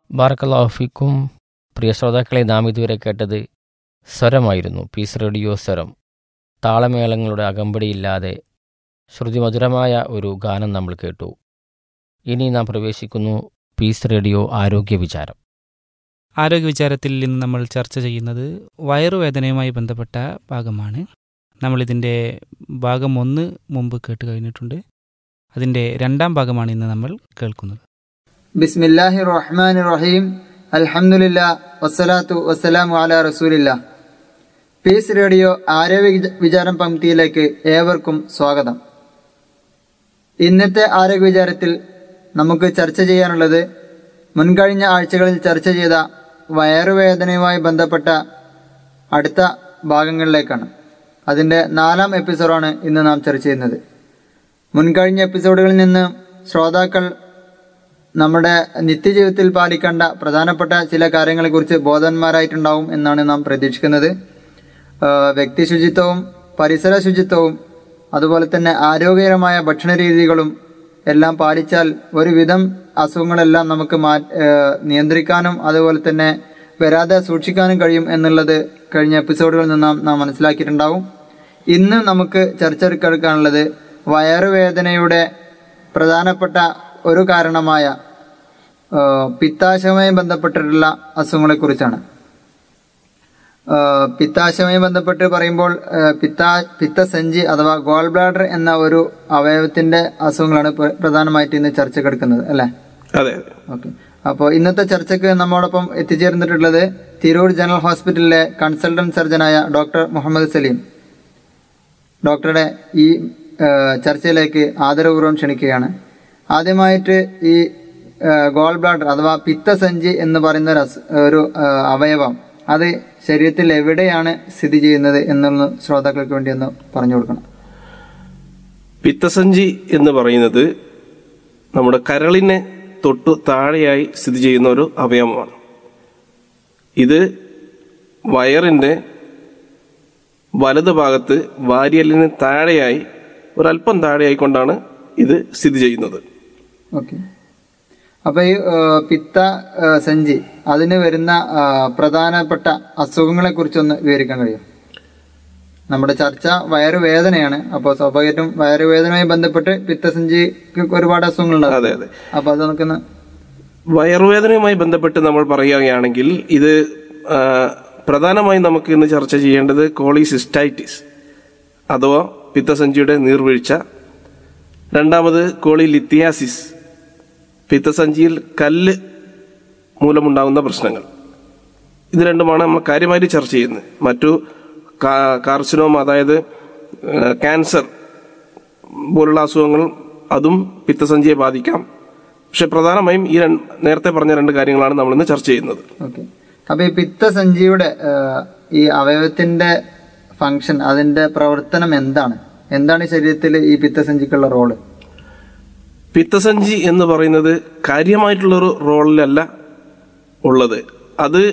ബാറക്കല്ലാഫിക്കും പ്രിയ ശ്രോതാക്കളെ നാം ഇതുവരെ കേട്ടത് സ്വരമായിരുന്നു പീസ് റേഡിയോ സ്വരം താളമേളങ്ങളുടെ അകമ്പടിയില്ലാതെ ശ്രുതിമധുരമായ ഒരു ഗാനം നമ്മൾ കേട്ടു ഇനി നാം പ്രവേശിക്കുന്നു പീസ് റേഡിയോ ആരോഗ്യ വിചാരം ആരോഗ്യ വിചാരത്തിൽ ഇന്ന് നമ്മൾ ചർച്ച ചെയ്യുന്നത് വയറുവേദനയുമായി ബന്ധപ്പെട്ട ഭാഗമാണ് നമ്മളിതിൻ്റെ ഭാഗം ഒന്ന് മുമ്പ് കേട്ട് കഴിഞ്ഞിട്ടുണ്ട് അതിൻ്റെ രണ്ടാം ഭാഗമാണ് ഇന്ന് നമ്മൾ കേൾക്കുന്നത് ബിസ്മില്ലാഹി റഹ്മാൻ റഹീം അൽഹംദുലില്ലാ വസ്സലാത്തു വസ്സലാമു അലാ റസൂലില്ല പീസ് റേഡിയോ ആരോഗ്യ വിച- വിചാരം പങ്ക്തിയിലേക്ക് ഏവർക്കും സ്വാഗതം ഇന്നത്തെ ആരോഗ്യ വിചാരത്തിൽ നമുക്ക് ചർച്ച ചെയ്യാനുള്ളത് മുൻകഴിഞ്ഞ ആഴ്ചകളിൽ ചർച്ച ചെയ്ത വയറുവേദനയുമായി ബന്ധപ്പെട്ട അടുത്ത ഭാഗങ്ങളിലേക്കാണ് അതിൻ്റെ നാലാം എപ്പിസോഡാണ് ഇന്ന് നാം ചർച്ച ചെയ്യുന്നത് മുൻകഴിഞ്ഞ എപ്പിസോഡുകളിൽ നിന്ന് ശ്രോതാക്കൾ നമ്മുടെ നിത്യജീവിതത്തിൽ പാലിക്കേണ്ട പ്രധാനപ്പെട്ട ചില കാര്യങ്ങളെക്കുറിച്ച് ബോധവാന്മാരായിട്ടുണ്ടാവും എന്നാണ് നാം പ്രതീക്ഷിക്കുന്നത് ആഹ് വ്യക്തി ശുചിത്വവും പരിസര ശുചിത്വവും അതുപോലെ തന്നെ ആരോഗ്യകരമായ ഭക്ഷണ രീതികളും എല്ലാം പാലിച്ചാൽ ഒരുവിധം അസുഖങ്ങളെല്ലാം നമുക്ക് മാ ആഹ് നിയന്ത്രിക്കാനും അതുപോലെ തന്നെ വരാതെ സൂക്ഷിക്കാനും കഴിയും എന്നുള്ളത് കഴിഞ്ഞ എപ്പിസോഡുകളിൽ നിന്ന് നാം നാം മനസ്സിലാക്കിയിട്ടുണ്ടാവും ഇന്ന് നമുക്ക് ചർച്ചയെടുക്കാനുള്ളത് വയറുവേദനയുടെ പ്രധാനപ്പെട്ട ഒരു കാരണമായ ആ, പിത്താശയവുമായി ബന്ധപ്പെട്ടിട്ടുള്ള അസുഖങ്ങളെക്കുറിച്ചാണ് ആ, പിത്താശയവുമായി ബന്ധപ്പെട്ട് പറയുമ്പോൾ ആ, പിത്താ പിത്തസഞ്ചി അഥവാ ഗോൾ ബ്ലാഡർ എന്ന ഒരു അവയവത്തിന്റെ അസുഖങ്ങളാണ് പ്ര- പ്രധാനമായിട്ട് ഇന്ന് ചർച്ചക്കെടുക്കുന്നത് അല്ലേ അതെ അതെ ഓക്കെ അപ്പോൾ ഇന്നത്തെ ചർച്ചയ്ക്ക് നമ്മോടൊപ്പം എത്തിച്ചേർന്നിട്ടുള്ളത് തിരൂർ ജനറൽ ഹോസ്പിറ്റലിലെ കൺസൾട്ടന്റ് സർജനായ ഡോക്ടർ മുഹമ്മദ് സലീം ഡോക്ടറുടെ ഈ ആ, ചർച്ചയിലേക്ക് ആദരപൂർവ്വം ക്ഷണിക്കുകയാണ് ആദ്യമായിട്ട് ഈ ഗോൾ ബ്ലാഡർ അഥവാ പിത്തസഞ്ചി എന്ന് പറയുന്ന ഒരു അസു- ഒരു ആ, അവയവം അത് ശരീരത്തിൽ എവിടെയാണ് സ്ഥിതി ചെയ്യുന്നത് എന്നുള്ള ശ്രോതാക്കൾക്ക് വേണ്ടി ഒന്ന് പറഞ്ഞു കൊടുക്കണം പിത്തസഞ്ചി എന്ന് പറയുന്നത് നമ്മുടെ കരളിനെ തൊട്ടു താഴെയായി സ്ഥിതി ചെയ്യുന്ന ഒരു അവയവമാണ് ഇത് വയറിന്റെ വലത് ഭാഗത്ത് വാരിയലിന് താഴെയായി ഒരല്പം താഴെയായിക്കൊണ്ടാണ് ഇത് സ്ഥിതി ചെയ്യുന്നത് ഓക്കെ അപ്പൊ ഈ ആ, പിത്ത ആ, സഞ്ചി അതിന് വരുന്ന ആ, പ്രധാനപ്പെട്ട അസുഖങ്ങളെ കുറിച്ചൊന്ന് വിവരിക്കാൻ കഴിയും നമ്മുടെ ചർച്ച വയറുവേദനയാണ് അപ്പോൾ സ്വാഭാവികമായിട്ടും വയറുവേദനയുമായി ബന്ധപ്പെട്ട് പിത്തസഞ്ചിക്ക് ഒരുപാട് അസുഖങ്ങളുണ്ടാവും അതെ അതെ അപ്പൊ അത് നമുക്കൊന്ന് വയറുവേദനയുമായി ബന്ധപ്പെട്ട് നമ്മൾ പറയുകയാണെങ്കിൽ ഇത് ആ, പ്രധാനമായും നമുക്ക് ഇന്ന് ചർച്ച ചെയ്യേണ്ടത് കോളിസിസ്റ്റൈറ്റിസ് അഥവാ പിത്തസഞ്ചിയുടെ നീർവീഴ്ച രണ്ടാമത് കോളിലിത്തിയാസിസ് പിത്തസഞ്ചിയിൽ കല്ല് മൂലമുണ്ടാകുന്ന പ്രശ്നങ്ങൾ ഇത് രണ്ടുമാണ് നമ്മൾ കാര്യമായിട്ട് ചർച്ച ചെയ്യുന്നത് മറ്റു കാ- കാർസിനോം അതായത് ആ, ക്യാൻസർ പോലുള്ള അസുഖങ്ങൾ അതും പിത്തസഞ്ചിയെ ബാധിക്കാം പക്ഷെ പ്രധാനമായും ഈ രണ്ട് നേരത്തെ പറഞ്ഞ രണ്ട് കാര്യങ്ങളാണ് നമ്മൾ ഇന്ന് ചർച്ച ചെയ്യുന്നത് ഓക്കെ അപ്പൊ ഈ പിത്തസഞ്ചിയുടെ ആ, ഈ അവയവത്തിന്റെ ഫങ്ഷൻ അതിന്റെ പ്രവർത്തനം എന്താണ് എന്താണ് ഈ ശരീരത്തിൽ ഈ പിത്തസഞ്ചിക്കുള്ള റോള് പിത്തസഞ്ചി എന്ന് പറയുന്നത് കാര്യമായിട്ടുള്ളൊരു റോളിലല്ല ഉള്ളത് അത്